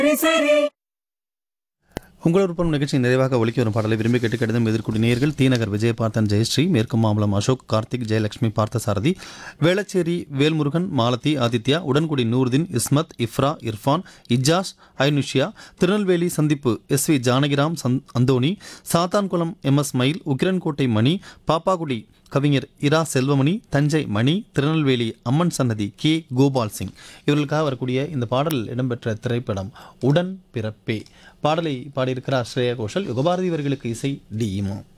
உங்கள் விருப்பம் நிகழ்ச்சி நிறைவாக ஒலிக்க வரும் பாடலை விரும்பி கேட்டு கடிதம் எதிர்க்கூடிய நேயர்கள் தீநகர் விஜயபார்த்தன் ஜெயஸ்ரீ மேற்கு மாம்பலம் அசோக் கார்த்திக் ஜெயலட்சுமி பார்த்தசாரதி வேளச்சேரி வேல்முருகன் மாலதி ஆதித்யா உடன்குடி நூர்தீன் இஸ்மத் இஃப்ரா இர்ஃபான் இஜாஸ் ஐனுஷியா திருநெல்வேலி சந்திப்பு எஸ் வி ஜானகிராம் சந் அந்தோணி சாத்தான்குளம் எம் எஸ் மயில் உக்கிரன்கோட்டை மணி பாப்பாக்குடி கவிஞர் இரா செல்வமணி தஞ்சை மணி திருநெல்வேலி அம்மன் சன்னதி கே கோபால் சிங் இவர்களுக்காக வரக்கூடிய இந்த பாடல் இடம்பெற்ற திரைப்படம் உடன் பிறப்பே பாடலை பாடியிருக்கிறார் ஸ்ரேயா கோஷல் யுகபாரதி இவர்களுக்கு இசை டி இமோ